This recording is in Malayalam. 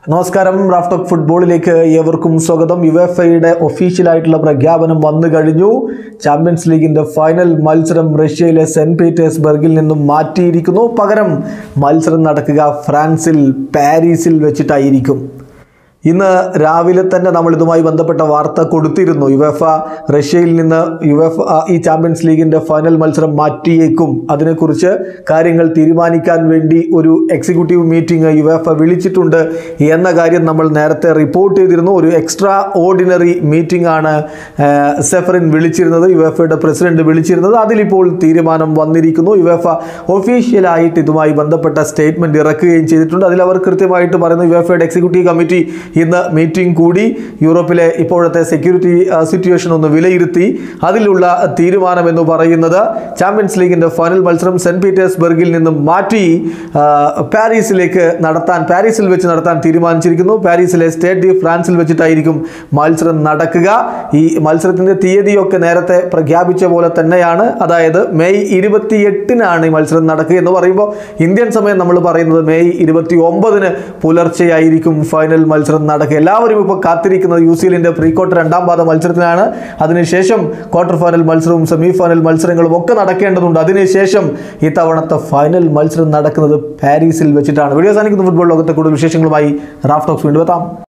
നമസ്കാരം റാഫ്റ്റോക്ക് ഫുട്ബോളിലേക്ക് ഏവർക്കും സ്വാഗതം യുഎഫ്ഐയുടെ ഒഫീഷ്യലായിട്ടുള്ള പ്രഖ്യാപനം വന്നു കഴിഞ്ഞു ചാമ്പ്യൻസ് ലീഗിന്റെ ഫൈനൽ മത്സരം റഷ്യയിലെ സെന്റ് പീറ്റേഴ്സ്ബർഗിൽ നിന്നും മാറ്റിയിരിക്കുന്നു പകരം മത്സരം നടക്കുക ഫ്രാൻസിൽ പാരീസിൽ വെച്ചിട്ടായിരിക്കും ഇന്ന് രാവിലെ തന്നെ നമ്മൾ ഇതുമായി ബന്ധപ്പെട്ട വാർത്ത കൊടുത്തിരുന്നു യുവഫ റഷ്യയിൽ നിന്ന് യുവഫ ഈ ചാമ്പ്യൻസ് ലീഗിന്റെ ഫൈനൽ മത്സരം മാറ്റിയേക്കും അതിനെക്കുറിച്ച് കാര്യങ്ങൾ തീരുമാനിക്കാൻ വേണ്ടി ഒരു എക്സിക്യൂട്ടീവ് മീറ്റിംഗ് യുവഫ വിളിച്ചിട്ടുണ്ട് എന്ന കാര്യം നമ്മൾ നേരത്തെ റിപ്പോർട്ട് ചെയ്തിരുന്നു ഒരു എക്സ്ട്രാ ഓർഡിനറി മീറ്റിംഗ് ആണ് ആ, സെഫറിൻ വിളിച്ചിരുന്നത് യുവഫയുടെ പ്രസിഡന്റ് വിളിച്ചിരുന്നത് അതിലിപ്പോൾ തീരുമാനം വന്നിരിക്കുന്നു യുവഫ ഒഫീഷ്യലായിട്ട് ഇതുമായി ബന്ധപ്പെട്ട സ്റ്റേറ്റ്മെന്റ് ഇറക്കുകയും ചെയ്തിട്ടുണ്ട് അതിൽ അവർ കൃത്യമായിട്ട് പറയുന്നു യുവഫയുടെ എക്സിക്യൂട്ടീവ് കമ്മിറ്റി ഇന്ന് മീറ്റിംഗ് കൂടി യൂറോപ്പിലെ ഇപ്പോഴത്തെ സെക്യൂരിറ്റി സിറ്റുവേഷൻ ഒന്ന് വിലയിരുത്തി അതിലുള്ള തീരുമാനം എന്ന് പറയുന്നത് ചാമ്പ്യൻസ് ലീഗിന്റെ ഫൈനൽ മത്സരം സെന്റ് പീറ്റേഴ്സ്ബർഗിൽ നിന്നും മാറ്റി ആ, പാരീസിലേക്ക് നടത്താൻ പാരീസിൽ വെച്ച് നടത്താൻ തീരുമാനിച്ചിരിക്കുന്നു പാരീസിലെ സ്റ്റേറ്റ് ഡി ഫ്രാൻസിൽ വെച്ചിട്ടായിരിക്കും മത്സരം നടക്കുക ഈ മത്സരത്തിന്റെ തീയതിയൊക്കെ നേരത്തെ പ്രഖ്യാപിച്ച പോലെ തന്നെയാണ് അതായത് മെയ് ഇരുപത്തിയെട്ടിനാണ് ഈ മത്സരം നടക്കുക എന്ന് പറയുമ്പോൾ ഇന്ത്യൻ സമയം നമ്മൾ പറയുന്നത് മെയ് ഇരുപത്തി ഒമ്പതിന് പുലർച്ചെയായിരിക്കും ഫൈനൽ മത്സരം നടക്കുക എല്ലാവരും ഇപ്പോൾ കാത്തിരിക്കുന്നത് യു സി എല്ലിന്റെ പ്രീ ക്വാർട്ടർ രണ്ടാം പാദ മത്സരത്തിനാണ് അതിനുശേഷം ക്വാർട്ടർ ഫൈനൽ മത്സരവും സെമി ഫൈനൽ മത്സരങ്ങളും ഒക്കെ നടക്കേണ്ടതുണ്ട് അതിനുശേഷം ഇത്തവണത്തെ ഫൈനൽ മത്സരം നടക്കുന്നത് പാരീസിൽ വെച്ചിട്ടാണ് വീഡിയോ സാധിക്കുന്ന ഫുട്ബോൾ ലോകത്തെ കൂടുതൽ വിശേഷങ്ങളുമായി റാഫ് ടോക്സ് വീണ്ടും എത്താം